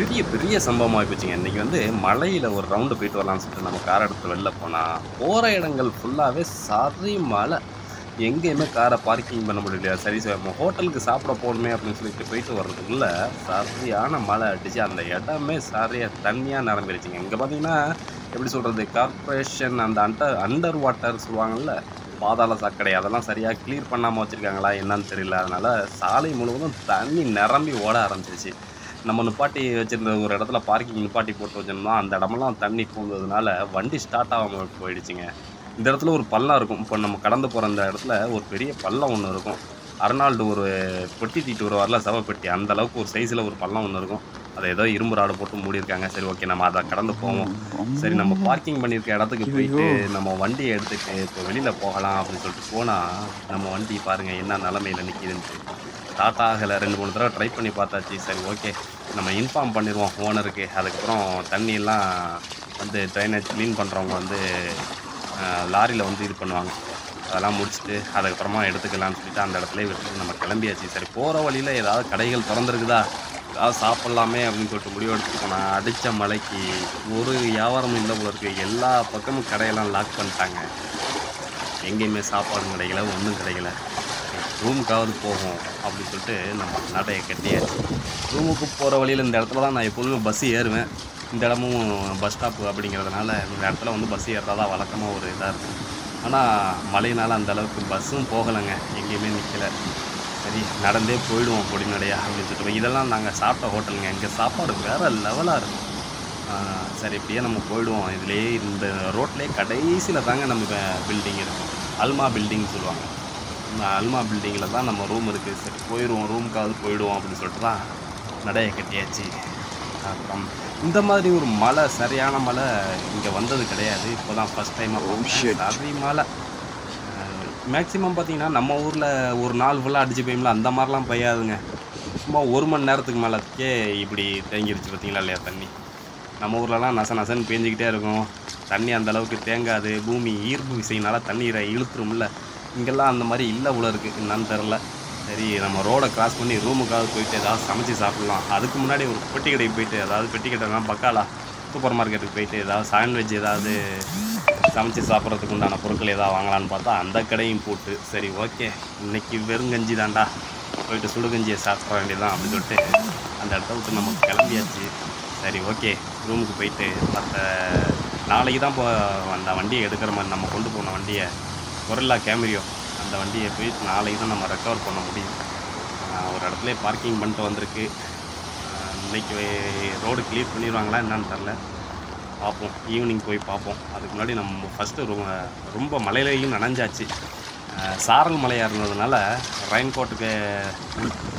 பெரிய பெரிய சம்பவமாக போச்சுங்க இன்றைக்கி வந்து மலையில் ஒரு ரவுண்டு போயிட்டு வரலாம்னு சொல்லிட்டு நம்ம கார் எடுத்து வெளில போனால் போகிற இடங்கள் ஃபுல்லாகவே சரி மலை எங்கேயுமே காரை பார்க்கிங் பண்ண முடியல சரி சரி நம்ம ஹோட்டலுக்கு சாப்பிட போகணுமே அப்படின்னு சொல்லிட்டு போயிட்டு வர்றதுக்குள்ள சரியான மழை அடிச்சு அந்த இடமே சரியாக தண்ணியாக நிரம்பிடுச்சுங்க இங்கே பார்த்தீங்கன்னா எப்படி சொல்கிறது கார்ப்பரேஷன் அந்த அண்டர் அண்டர் வாட்டர் சொல்லுவாங்கல்ல பாதாள சாக்கடை அதெல்லாம் சரியாக க்ளியர் பண்ணாமல் வச்சுருக்காங்களா என்னன்னு தெரியல அதனால் சாலை முழுவதும் தண்ணி நிரம்பி ஓட ஆரம்பிச்சிருச்சு நம்ம நிப்பாட்டி வச்சிருந்த ஒரு இடத்துல பார்க்கிங் நிப்பாட்டி போட்டு வச்சிருந்தோம் அந்த இடமெல்லாம் தண்ணி பூந்ததுனால வண்டி ஸ்டார்ட் ஆகாமல் போயிடுச்சுங்க இந்த இடத்துல ஒரு பள்ளம் இருக்கும் இப்போ நம்ம கடந்து போகிற அந்த இடத்துல ஒரு பெரிய பள்ளம் ஒன்று இருக்கும் அர்னால்டு ஒரு பெட்டி தீட்டு வருவார்ல சவப்பெட்டி அந்த அளவுக்கு ஒரு சைஸில் ஒரு பள்ளம் ஒன்று இருக்கும் அதை ஏதோ இரும்பு ராடு போட்டு மூடியிருக்காங்க சரி ஓகே நம்ம அதை கடந்து போவோம் சரி நம்ம பார்க்கிங் பண்ணியிருக்க இடத்துக்கு போயிட்டு நம்ம வண்டியை எடுத்துட்டு இப்போ வெளியில் போகலாம் அப்படின்னு சொல்லிட்டு போனால் நம்ம வண்டி பாருங்கள் என்ன நிலமையில நிற்கிதுன்ட்டு ஸ்டார்ட் ஆகலை ரெண்டு மூணு தடவை ட்ரை பண்ணி பார்த்தாச்சு சரி ஓகே நம்ம இன்ஃபார்ம் பண்ணிடுவோம் ஓனருக்கு அதுக்கப்புறம் தண்ணியெல்லாம் வந்து ட்ரைனேஜ் க்ளீன் பண்ணுறவங்க வந்து லாரியில் வந்து இது பண்ணுவாங்க அதெல்லாம் முடிச்சுட்டு அதுக்கப்புறமா எடுத்துக்கலாம்னு சொல்லிட்டு அந்த இடத்துல விட்டுட்டு நம்ம கிளம்பியாச்சு சரி போகிற வழியில் ஏதாவது கடைகள் திறந்துருக்குதா ஏதாவது சாப்பிட்லாமே அப்படின்னு சொல்லிட்டு முடிவு எடுத்துட்டு போனால் அடித்த மலைக்கு ஒரு வியாபாரமும் இல்லை போல இருக்குது எல்லா பக்கமும் கடையெல்லாம் லாக் பண்ணிட்டாங்க எங்கேயுமே சாப்பாடு கிடைக்கல ஒன்றும் கிடைக்கல ரூமுக்காவது போகும் அப்படின்னு சொல்லிட்டு நம்ம நடையை கட்டியாச்சு ரூமுக்கு போகிற வழியில் இந்த இடத்துல தான் நான் எப்பொழுதுமே பஸ் ஏறுவேன் இந்த இடமும் பஸ் ஸ்டாப்பு அப்படிங்கிறதுனால இந்த இடத்துல வந்து பஸ் ஏறுறதா வழக்கமாக ஒரு இதாக இருக்கும் ஆனால் மழையினால அந்த அளவுக்கு பஸ்ஸும் போகலைங்க எங்கேயுமே நிற்கல சரி நடந்தே போயிடுவோம் பொடிநடையா அப்படின்னு சொல்லிட்டு இதெல்லாம் நாங்கள் சாப்பிட்ட ஹோட்டலுங்க இங்கே சாப்பாடு வேறு லெவலாக இருக்கும் ஆஹ் சரி இப்படியே நம்ம போயிடுவோம் இதுலேயே இந்த ரோட்லேயே கடைசியில் தாங்க நம்ம பில்டிங் இருக்கும் அல்மா பில்டிங் சொல்லுவாங்க இந்த அல்மா பில்டிங்கில் தான் நம்ம ரூம் இருக்குது சரி போயிடுவோம் ரூமுக்காவது போயிடுவோம் அப்படின்னு சொல்லிட்டு தான் நடைய கட்டியாச்சு அப்புறம் இந்த மாதிரி ஒரு மழை சரியான மழை இங்கே வந்தது கிடையாது இப்போ தான் ஃபஸ்ட் டைமாக shit. சரி மழை மேக்ஸிமம் பார்த்தீங்கன்னா நம்ம ஊரில் ஒரு நாள் ஃபுல்லாக அடிச்சு போயும்ல அந்த மாதிரிலாம் பெய்யாதுங்க சும்மா ஒரு மணி நேரத்துக்கு மேலத்துக்கே இப்படி தேங்கிருச்சு பார்த்தீங்களா இல்லையா தண்ணி நம்ம ஊர்லலாம் நச நசன்னு பேஞ்சிக்கிட்டே இருக்கும் தண்ணி அந்த அளவுக்கு தேங்காது பூமி ஈர்ப்பு விசையினால தண்ணீரை இழுத்துரும்ல இங்கெல்லாம் அந்த மாதிரி இல்லை உள்ள இருக்குது என்னன்னு தெரில சரி நம்ம ரோடை கிராஸ் பண்ணி ரூமுக்காவது போயிட்டு ஏதாவது சமைச்சு சாப்பிட்லாம் அதுக்கு முன்னாடி ஒரு பெட்டி கடைக்கு போயிட்டு அதாவது பெட்டி கடைனா பக்காலா சூப்பர் மார்க்கெட்டுக்கு போயிட்டு ஏதாவது சாண்ட்விச் ஏதாவது சமைச்சு சாப்பிட்றதுக்கு உண்டான பொருட்கள் ஏதாவது வாங்கலாம்னு பார்த்தா அந்த கடையும் போட்டு சரி ஓகே இன்னைக்கு வெறுங்கஞ்சி தான்டா போயிட்டு சுடுகஞ்சியை சாப்பிட வேண்டியதுதான் அப்படின்னு சொல்லிட்டு அந்த இடத்த விட்டு நம்ம கிளம்பியாச்சு சரி ஓகே ரூமுக்கு போயிட்டு மற்ற நாளைக்கு தான் இப்போ அந்த வண்டியை எடுக்கிற மாதிரி நம்ம கொண்டு போன வண்டியை கொரல்லா கேமரியோ அந்த வண்டியை போயிட்டு நாளைக்கு தான் நம்ம ரெக்கவர் பண்ண முடியும் ஆஹ் ஒரு இடத்துல பார்க்கிங் பண்ணிட்டு வந்திருக்கு ஆஹ் இன்னைக்கு ரோடு கிளியர் பண்ணிடுவாங்களா என்னன்னு தெரில பார்ப்போம் ஈவினிங் போய் பார்ப்போம் அதுக்கு முன்னாடி நம்ம ஃபஸ்ட்டு ரொம்ப ரொம்ப மலையிலையும் நனைஞ்சாச்சு ஆஹ் சாரல் மலையாக இருந்ததுனால ரெயின் கோட்டுக்கு